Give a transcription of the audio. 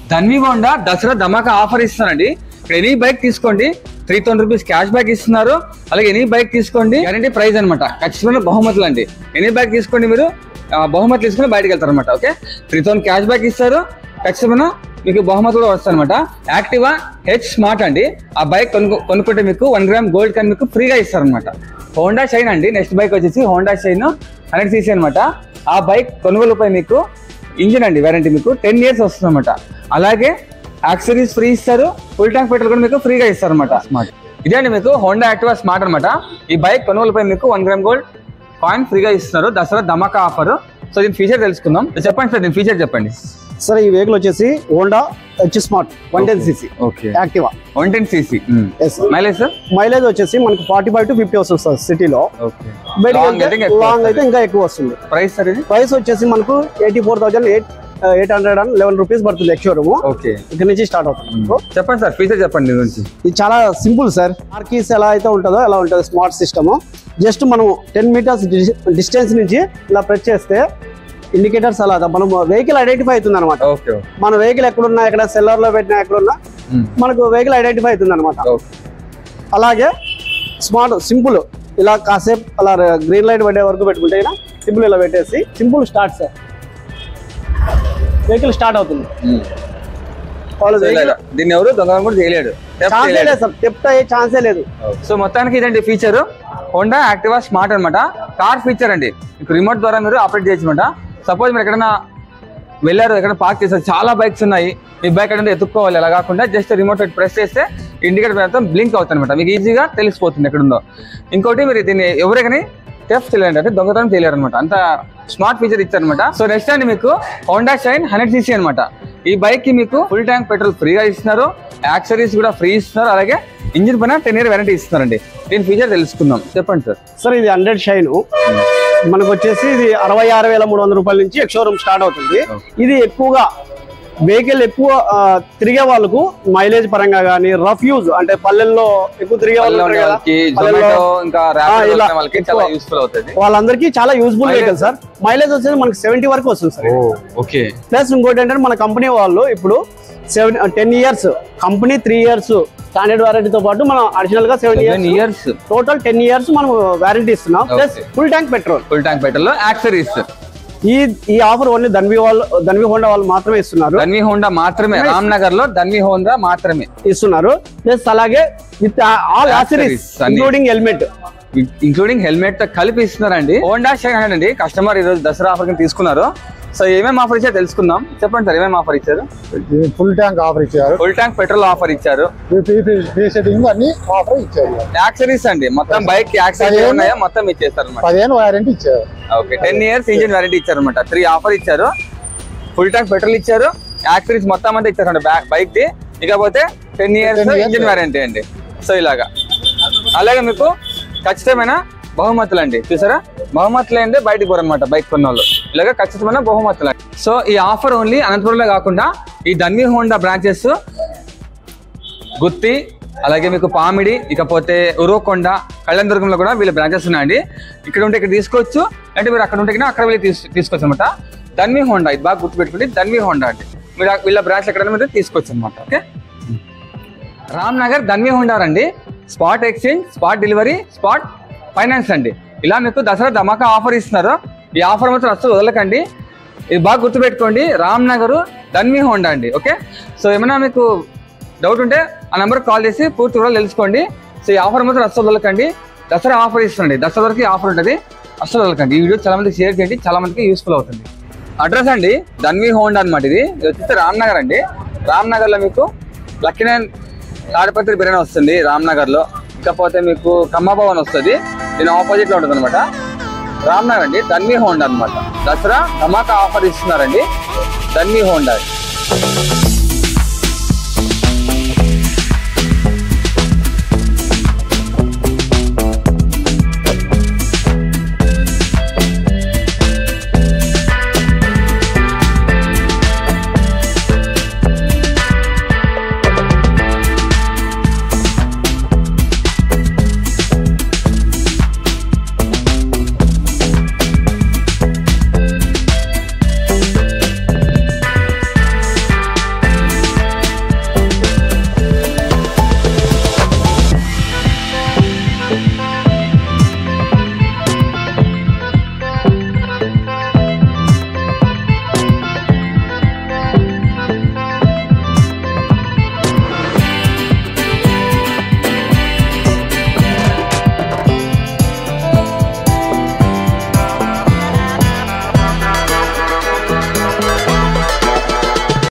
ధన్వి Honda Dasara ధమాకా offer ఇస్తున్నారండి ఇక్కడ ఎనీ బైక్ తీసుకోండి three thousand rupees cash back ఇస్తున్నారు అలాగే ఎనీ బైక్ తీసుకోండి గ్యారంటీ ప్రైస్ అనమాట ఖచ్చితమైన బహుమతులు అండి ఎనీ బైక్ తీసుకోండి మీరు ఆ, బహుమతులు తీసుకుని బయటకు వెళ్తారు అనమాట okay three thousand cash back ఇస్తారు ఖచ్చితమైన మీకు బహుమతులు కూడా వస్తాయి అనమాట యాక్టివా హెచ్ స్మార్ట్ అండి ఆ బైక్ కొనుక్కో కొనుక్కుంటే మీకు వన్ గ్రామ్ గోల్డ్ కాన్ మీకు ఫ్రీగా ఇస్తారనమాట హోండా షైన్ అండి నెక్స్ట్ బైక్ వచ్చేసి హోండా షైన్ హండ్రెడ్ సీసీ అనమాట ఆ బైక్ కొనుగోలుపై మీకు ఇంజిన్ అండి వారంటీ మీకు టెన్ ఇయర్స్ వస్తుంది అనమాట అలాగే యాక్సరీస్ ఫ్రీ ఇస్తారు ఫుల్ ట్యాంక్ పెట్రోల్ కూడా మీకు ఫ్రీగా ఇస్తారు అనమాట స్మార్ట్ ఇదే అండి మీకు హోండా యాక్టివా స్మార్ట్ అనమాట ఈ బైక్ కొనుగోలుపై మీకు వన్ గ్రామ్ గోల్డ్ కాయిన్ ఫ్రీగా ఇస్తున్నారు దసరా ధమాకా ఆఫర్ సో దీని ఫీచర్ తెలుసుకుందాం చెప్పండి సార్ దీని ఫీచర్ చెప్పండి సార్ ఈ వెహికల్ వచ్చేసి Honda H smart one ten CC okay Activa one ten CC yes mileage sir mileage వచ్చేసి మనకి ఫార్టీ ఫైవ్ టు ఫిఫ్టీ వస్తుంది సార్ సిటీలో ఓకే Long అయితే ఇంకా ఎక్కువ లాంగ్ అయితే వస్తుంది. ఇంకా ఎక్కువ వస్తుంది ప్రైస్ సార్ ఇది ప్రైస్ వచ్చేసి మనకు eighty four thousand eight eight hundred and eleven rupees పడుతుంది ఎక్స్షోరూమ్ ఓకే ఇక్కడ నుంచి స్టార్ట్ అవుతుంది మనకు. చెప్పండి సార్ ఫీచర్ చెప్పండి దీని గురించి ఇది చాలా సింపుల్ సార్ మార్కీస్ ఎలా అయితే ఉంటుందో ఎలా ఉంటుంది స్మార్ట్ సిస్టమ్ జస్ట్ మనం టెన్ మీటర్స్ డిస్టెన్స్ నుంచి ఇలా ప్రెస్ చేస్తే ఇండికేటర్స్ అలా మనం వెహికల్ ఐడెంటిఫై అవుతుంది అనమాట ఓకే మన వెహికల్ ఎక్కడున్నా ఎక్కడ సెల్లర్ లో పెట్టినా ఎక్కడున్నా మనకు వెహికల్ ఐడెంటిఫై అవుతుంది అనమాట ఓకే అలాగే స్మార్ట్ సింపుల్ ఇలా కాసేపు అలా గ్రీన్ లైట్ పడే వరకు పెట్టుకుంటే సింపుల్ ఇలా పెట్టేసి simple start sir vehicle start అవుతుంది వాళ్ళు vehicle- దీన్ని ఎవరు దొంగ కూడా చేయలేడు Theft ఛాన్సే చేయలేడు. లేదు సార్ చెప్తా అయ్యే ఛాన్సే లేదు సో మొత్తానికి ఇదండి ఫీచర్ హోండా యాక్టివా స్మార్ట్ అన్నమాట కార్ ఫీచర్ అండి మీకు రిమోట్ ద్వారా మీరు ఆపరేట్ చేయొచ్చు అనమాట సపోజ్ మీరు ఎక్కడైనా వెళ్ళారు ఎక్కడ పార్క్ చేశారు చాలా బైక్స్ ఉన్నాయి మీ బైక్ ఎక్కడ ఎత్తుక్కోవాలి అలా కాకుండా జస్ట్ రిమోట్ పెట్టి ప్రెస్ చేస్తే ఇండికేటర్ పెడతాం బ్లింక్ అవుతుంది అనమాట మీకు ఈజీగా తెలిసిపోతుంది ఎక్కడుందో ఇంకోటి మీరు దీన్ని ఎవరికని టెఫ్ తెలియండి అంటే దొంగతనం తెలియరు అనమాట అంత స్మార్ట్ ఫీచర్ ఇచ్చారనమాట సో నెక్స్ట్ అండి మీకు హోండా షైన్ హండ్రెడ్ సీసీ అనమాట ఈ బైక్ కి మీకు ఫుల్ ట్యాంక్ పెట్రోల్ ఫ్రీగా ఇస్తున్నారు యాక్సరీస్ కూడా ఫ్రీ ఇస్తున్నారు అలాగే ఇంజిన్ పైన టెన్ ఇయర్ వారంటీ ఇస్తున్నారండి దీని ఫీచర్ తెలుసుకుందాం చెప్పండి సార్ సార్ ఇది హండ్రెడ్ షైన్ మనకు వచ్చేసి ఇది అరవై ఆరు వేల మూడు వందల రూపాయల నుంచి ఎక్స్షోరూమ్ స్టార్ట్ అవుతుంది ఇది ఎక్కువగా వెహికల్ ఎక్కువ ఆ, తిరిగే వాళ్ళకు మైలేజ్ పరంగా కానీ రఫ్ యూజ్ అంటే పల్లెల్లో ఎక్కువ తిరిగే వాళ్ళు పల్లెలో ఉంటారు ఉండే కదా, వాళ్ళకి పల్లెల్లో జొమాటో ఇంకా ఆ, ర్యాపిడో ఇలా వాళ్ళకి చాలా ఎక్కువ. యూస్ఫుల్ అవుతుంది వాళ్ళందరికీ చాలా useful Mileage vehicle sir mileage వచ్చేసి మనకి సెవెంటీ వరకు వస్తుంది సార్ ఓకే ప్లస్ ఇంకోటి ఏంటంటే మన కంపెనీ వాళ్ళు ఇప్పుడు seven ten years company three years standard వారంటీతో పాటు మనం అడిషనల్ గా seven seven years years total ten years మనం వారంటీ ఇస్తున్నాం plus Okay. Full tank petrol full tank petrol accessories ఈ ఈ ఆఫర్ ఓన్లీ ధన్వి వాళ్ళు ధన్వి హోండా వాళ్ళు మాత్రమే ఇస్తున్నారు ధన్వి హోండా మాత్రమే రామ్ నగర్ లో ధన్వి హోండా మాత్రమే ఇస్తున్నారు ప్లస్ అలాగే విత్ ఆల్ యాక్సరీస్ Accessories అన్ని. ఇంక్లూడింగ్ హెల్మెట్ ఇంక్లూడింగ్ హెల్మెట్ తో కలిపి ఇస్తున్నారండి హోండా షైన్ హండ్రెడ్ అండి కస్టమర్ ఈ రోజు దసరా ఆఫర్ కింద తీసుకున్నారు సో ఏమేమి ఆఫర్ ఇచ్చారో తెలుసుకుందాం చెప్పండి సార్ ఏమేమి ఆఫర్ ఇచ్చారు ఫుల్ ట్యాంక్ ఆఫర్ ఇచ్చారు ఫుల్ ట్యాంక్ పెట్రోల్ ఆఫర్ ఇచ్చారు ఫ్రీ సెట్టింగ్ అన్ని ఆఫర్ ఇచ్చారు యాక్సరీస్ అండి మొత్తం బైక్ యాక్సరీస్ పదిహేను- ఉన్నాయో మొత్తం ఇచ్చేస్తారు అనమాట పదిహేను వారంటీ ఇచ్చారు okay ten years engine warranty ఇచ్చారు అనమాట త్రీ ఆఫర్ ఇచ్చారు ఫుల్ ట్యాంక్ పెట్రోల్ ఇచ్చారు యాక్సరీస్ మొత్తం అంతా ఇచ్చారు బైక్ ది ఇకపోతే ten years 10 years. Engine warranty అండి సో ఇలాగా అలాగే మీకు ఖచ్చితమైన బహుమతులు అండి చూసారా బహుమతులు అంటే బయటికి పోరనమాట బైక్ కొన్న వాళ్ళు ఇలాగ ఖచ్చితమైన బహుమతులు అండి సో ఈ ఆఫర్ ఓన్లీ అనంతపురంలో కాకుండా ఈ ధన్వి హోండా బ్రాంచెస్ గుత్తి అలాగే మీకు పామిడి ఇకపోతే ఉరవకొండ కళ్యాణదుర్గంలో కూడా వీళ్ళ బ్రాంచెస్ ఉన్నాయండి ఇక్కడ ఉంటే ఇక్కడ తీసుకోవచ్చు అంటే మీరు అక్కడ ఉంటే కన్నా అక్కడ వెళ్ళి తీసు తీసుకోవచ్చు అనమాట ధన్వి హోండా ఇది బాగా గుర్తుపెట్టుకోండి ధన్వి హోండా అండి మీరు ఆ- వీళ్ళ బ్రాంచ్ ఎక్కడైనా మీరు తీసుకోవచ్చు అనమాట ఓకే రామ్ నగర్ ధన్వి హోండా అండి spot exchange spot delivery spot finance అండి ఇలా మీకు దసరా ధమాకా ఆఫర్ ఇస్తున్నారు ఈ ఆఫర్ మాత్రం అసలు వదలకండి ఇది బాగా గుర్తుపెట్టుకోండి రామ్ నగర్ ధన్వి హోండా అండి ఓకే సో ఏమైనా మీకు డౌట్ ఉంటే ఆ నెంబర్ కాల్ చేసి పూర్తి వివరాలు తెలుసుకోండి సో ఈ ఆఫర్ మాత్రం అస్సలు వదలకండి దసరా ఆఫర్ ఇస్తుంది దసరా వరకు ఈ ఆఫర్ ఉంటుంది అస్సలు వదలకండి ఈ వీడియో చాలా మందికి షేర్ చేయండి చాలా మందికి యూస్ఫుల్ అవుతుంది అడ్రస్ అండి ధన్వి హోండా అనమాట ఇది ఇది వచ్చేసి రామ్ నగర్ అండి రామ్ నగర్ లో మీకు లక్కీ నైన్ తాడిపత్రి బిర్యానీ వస్తుంది రామ్ నగర్ లో ఇకపోతే మీకు కమ్మభవన్ వస్తుంది దీని ఆపోజిట్ లో ఉంటుంది అనమాట రామ్ నగర్ అండి ధన్వి హోండా అనమాట దసరా ధమాకా ఆఫర్ ఇస్తున్నారండి ధన్వి హోండా